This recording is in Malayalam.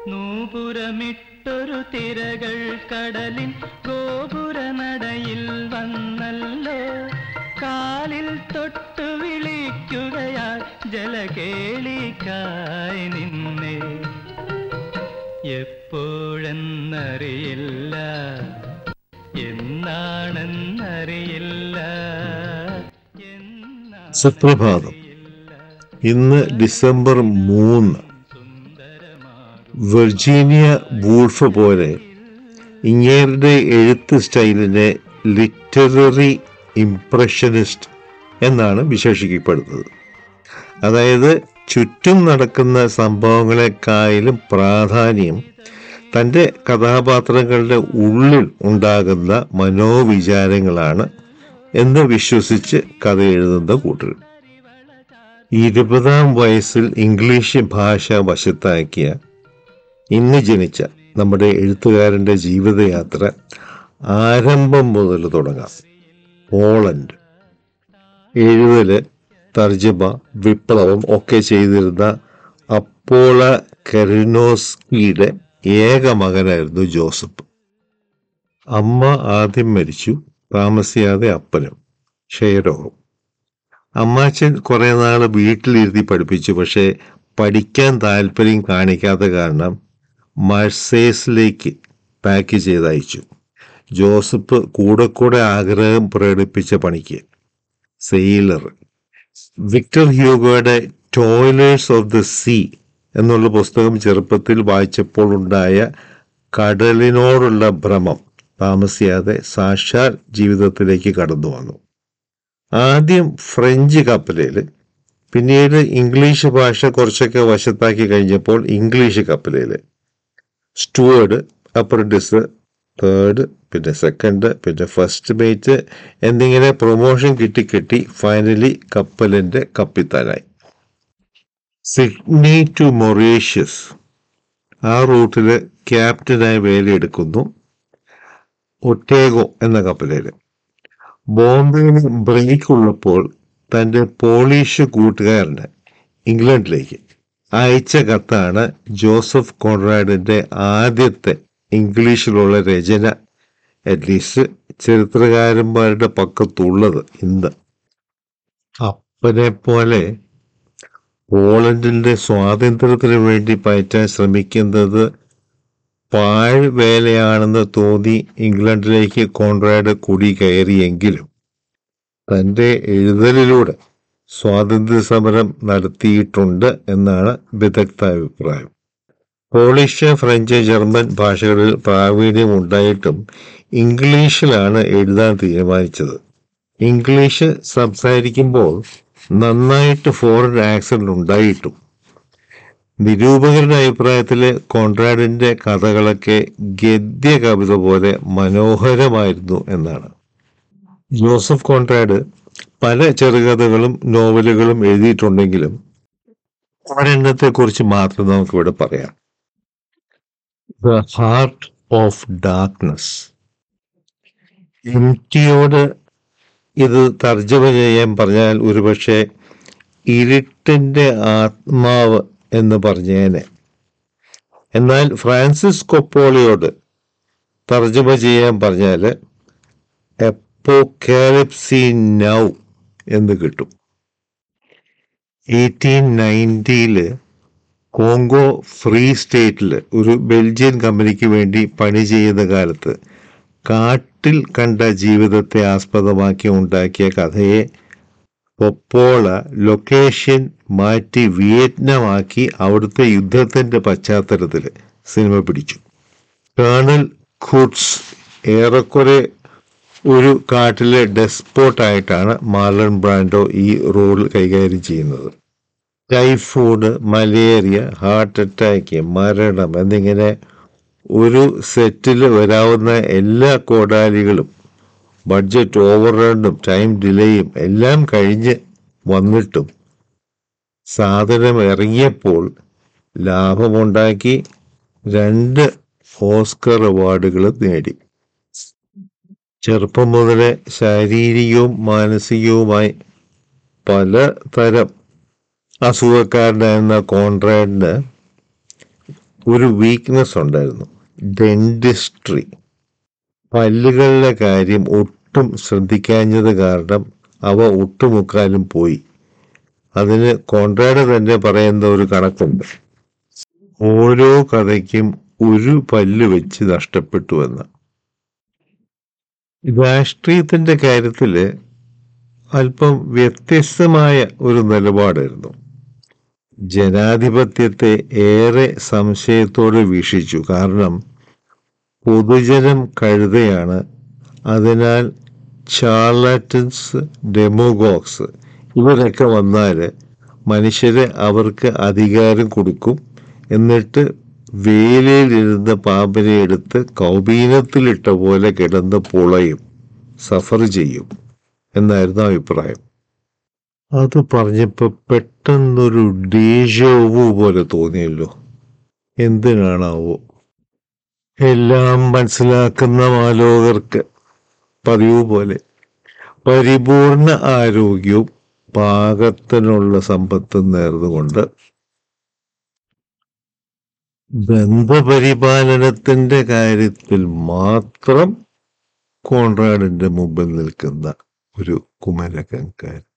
നൂപുരമിട്ടൊരു തിരകൾ കടലിൻ ഗോപുരനടയിൽ വന്നല്ലോ കാലിൽ തൊട്ടു വിളിക്കുകയാൽ ജലകേളിക്കായി നിന്നെ എപ്പോഴെന്നറിയില്ല എന്നാണെന്നറിയില്ല സുപ്രഭാതം ഇന്ന് ഡിസംബർ മൂന്ന് വെർജീനിയ വൂൾഫ് പോലെ ഇങ്ങേരുടെ എഴുത്ത് സ്റ്റൈലിനെ ലിറ്റററി ഇംപ്രഷനിസ്റ്റ് എന്നാണ് വിശേഷിക്കപ്പെടുന്നത് അതായത് ചുറ്റും നടക്കുന്ന സംഭവങ്ങളെക്കായാലും പ്രാധാന്യം തൻ്റെ കഥാപാത്രങ്ങളുടെ ഉള്ളിൽ ഉണ്ടാകുന്ന മനോവിചാരങ്ങളാണ് എന്ന് വിശ്വസിച്ച് കഥ എഴുതുന്ന കൂട്ടർ ഇരുപതാം വയസ്സിൽ ഇംഗ്ലീഷ് ഭാഷ വശത്താക്കിയ ഇന്ന് ജനിച്ച നമ്മുടെ എഴുത്തുകാരൻ്റെ ജീവിതയാത്ര ആരംഭം മുതൽ തുടങ്ങാം പോളണ്ട് എഴുതല് തർജ്ജമ വിപ്ലവം ഒക്കെ ചെയ്തിരുന്ന അപ്പോള കെറിനോസ്കിയുടെ ഏക മകനായിരുന്നു ജോസഫ് അമ്മ ആദ്യം മരിച്ചു താമസിയാതെ അപ്പനും ക്ഷയരോഗം അമ്മാച്ചൻ കുറെ നാൾ വീട്ടിലിരുത്തി പഠിപ്പിച്ചു പക്ഷേ പഠിക്കാൻ താല്പര്യം കാണിക്കാത്ത കാരണം മഴ്സേസിലേക്ക് പാക്ക് ചെയ്ത് അയച്ചു ജോസഫ് കൂടെ കൂടെ ആഗ്രഹം പ്രകടിപ്പിച്ച പണിക്ക് സെയിലർ വിക്ടർ ഹ്യൂഗോയുടെ ടോയ്ലേഴ്സ് ഓഫ് ദ സീ എന്നുള്ള പുസ്തകം ചെറുപ്പത്തിൽ വായിച്ചപ്പോൾ ഉണ്ടായ കടലിനോടുള്ള ഭ്രമം താമസിയാതെ സാക്ഷാൽ ജീവിതത്തിലേക്ക് കടന്നു വന്നു ആദ്യം ഫ്രഞ്ച് കപ്പലിൽ പിന്നീട് ഇംഗ്ലീഷ് ഭാഷ കുറച്ചൊക്കെ വശത്താക്കി കഴിഞ്ഞപ്പോൾ ഇംഗ്ലീഷ് കപ്പലിൽ സ്റ്റുവേർഡ് അപ്രന്റിസ് തേർഡ് പിന്നെ സെക്കൻഡ് പിന്നെ ഫസ്റ്റ് മേറ്റ് എന്നിങ്ങനെ പ്രൊമോഷൻ കിട്ടി കിട്ടി ഫൈനലി കപ്പലിന്റെ കപ്പിത്താനായി സിഡ്നി ടു മൊറീഷ്യസ് ആ റൂട്ടിൽ ക്യാപ്റ്റനായി വേലയെടുക്കുന്നു ഒട്ടേഗോ എന്ന കപ്പലിൽ ബോംബെയിൽ ബ്രേക്ക് ഉള്ളപ്പോൾ തൻ്റെ പോളിഷ് കൂട്ടുകാരന് ഇംഗ്ലണ്ടിലേക്ക് അയച്ച കത്താണ് ജോസഫ് കോൺറാഡിന്റെ ആദ്യത്തെ ഇംഗ്ലീഷിലുള്ള രചന അറ്റ്ലീസ്റ്റ് ചരിത്രകാരന്മാരുടെ പക്കത്തുള്ളത് ഇന്ന് അപ്പനെ പോലെ പോളണ്ടിന്റെ സ്വാതന്ത്ര്യത്തിന് വേണ്ടി പയറ്റാൻ ശ്രമിക്കുന്നത് പാഴ് വേലയാണെന്ന് തോന്നി ഇംഗ്ലണ്ടിലേക്ക് കോൺറാഡ് കുടി കയറിയെങ്കിലും തൻ്റെ എഴുതലിലൂടെ സ്വാതന്ത്ര്യ സമരം നടത്തിയിട്ടുണ്ട് എന്നാണ് വിദഗ്ധ അഭിപ്രായം പോളിഷ് ഫ്രഞ്ച് ജർമ്മൻ ഭാഷകളിൽ പ്രാവീണ്യം ഉണ്ടായിട്ടും ഇംഗ്ലീഷിലാണ് എഴുതാൻ തീരുമാനിച്ചത് ഇംഗ്ലീഷ് സംസാരിക്കുമ്പോൾ നന്നായിട്ട് ഫോറിൻ ആക്സന്റ് ഉണ്ടായിട്ടും നിരൂപകരുടെ അഭിപ്രായത്തില് കോൺറാഡിന്റെ കഥകളൊക്കെ ഗദ്യ കവിത പോലെ മനോഹരമായിരുന്നു എന്നാണ് ജോസഫ് കോൺറാഡ് പല ചെറുകഥകളും നോവലുകളും എഴുതിയിട്ടുണ്ടെങ്കിലും ഒരെണ്ണത്തെ കുറിച്ച് മാത്രം നമുക്ക് ഇവിടെ പറയാം the heart of darkness M ടിയോട് ഇത് തർജ്ജമ ചെയ്യാൻ പറഞ്ഞാൽ ഒരുപക്ഷെ ഇരുട്ടിന്റെ ആത്മാവ് എന്ന് പറഞ്ഞേനെ എന്നാൽ ഫ്രാൻസിസ് കൊപ്പോളിയോട് തർജ്ജമ ചെയ്യാൻ പറഞ്ഞാൽ എപ്പോക്കാലിപ്സി നൗ എന്ന് കിട്ടും എയ്റ്റീൻ നയൻറ്റിയില് കോങ്കോ ഫ്രീ സ്റ്റേറ്റിൽ ഒരു ബെൽജിയൻ കമ്പനിക്ക് വേണ്ടി പണി ചെയ്യുന്ന കാലത്ത് കാട്ടിൽ കണ്ട ജീവിതത്തെ ആസ്പദമാക്കി ഉണ്ടാക്കിയ കഥയെ പൊപ്പോള ലൊക്കേഷൻ മാറ്റി വിയറ്റ്നാമാക്കി അവിടുത്തെ യുദ്ധത്തിന്റെ പശ്ചാത്തലത്തിൽ സിനിമ പിടിച്ചു കേണൽ ഖുഡ്സ് ഏറെക്കുറെ ഒരു കാട്ടിലെ ഡെസ്പോട്ടായിട്ടാണ് മാർലൺ ബ്രാൻഡോ ഈ റോൾ കൈകാര്യം ചെയ്യുന്നത് ടൈഫോയിഡ് മലേറിയ ഹാർട്ട് അറ്റാക്ക് മരണം എന്നിങ്ങനെ ഒരു സെറ്റിൽ വരാവുന്ന എല്ലാ കോടാലികളും ബഡ്ജറ്റ് ഓവർറണ്ണും ടൈം ഡിലേയും എല്ലാം കഴിഞ്ഞ് വന്നിട്ടും സാധനം ഇറങ്ങിയപ്പോൾ ലാഭമുണ്ടാക്കി രണ്ട് ഓസ്കർ അവാർഡുകൾ നേടി ചെറുപ്പം മുതലേ ശാരീരികവും മാനസികവുമായി പലതരം അസുഖക്കാരനായിരുന്ന കോൺറാഡിന് ഒരു വീക്ക്നെസ് ഉണ്ടായിരുന്നു ഡെന്റിസ്ട്രി പല്ലുകളുടെ കാര്യം ഒട്ടും ശ്രദ്ധിക്കാഞ്ഞത് കാരണം അവ ഒട്ടുമുക്കാലും പോയി അതിന് കോൺട്രാഡ് തന്നെ പറയുന്ന ഒരു കണക്കുണ്ട് ഓരോ കഥയ്ക്കും ഒരു പല്ല് വെച്ച് നഷ്ടപ്പെട്ടു എന്ന് രാഷ്ട്രീയത്തിന്റെ കാര്യത്തില് അല്പം വ്യത്യസ്തമായ ഒരു നിലപാടായിരുന്നു ജനാധിപത്യത്തെ ഏറെ സംശയത്തോടെ വീക്ഷിച്ചു കാരണം പൊതുജനം കഴുതയാണ് അതിനാൽ ചാർലാറ്റൻസ് ഡെമോഗോക്സ് ഇവരൊക്കെ വന്നാൽ മനുഷ്യരെ അവർക്ക് അധികാരം കൊടുക്കും എന്നിട്ട് വേലയിലിരുന്ന പാമ്പിനെ എടുത്ത് കൗബീനത്തിലിട്ട പോലെ കിടന്ന് പുളയും സഫർ ചെയ്യും എന്നായിരുന്നു അഭിപ്രായം അത് പറഞ്ഞപ്പോൾ പെട്ടെന്നൊരു ഡേജോവു പോലെ തോന്നിയല്ലോ എന്തിനാണാവോ എല്ലാം മനസ്സിലാക്കുന്ന മാലോകർക്ക് പതിവ് പോലെ പരിപൂർണ ആരോഗ്യവും പാകത്തിനുള്ള സമ്പത്തും നേർന്നുകൊണ്ട് ബന്ധപരിപാലനത്തിന്റെ കാര്യത്തിൽ മാത്രം കോൺറാഡിന്റെ മുമ്പിൽ നിൽക്കുന്ന ഒരു കുമരകൻകാരൻ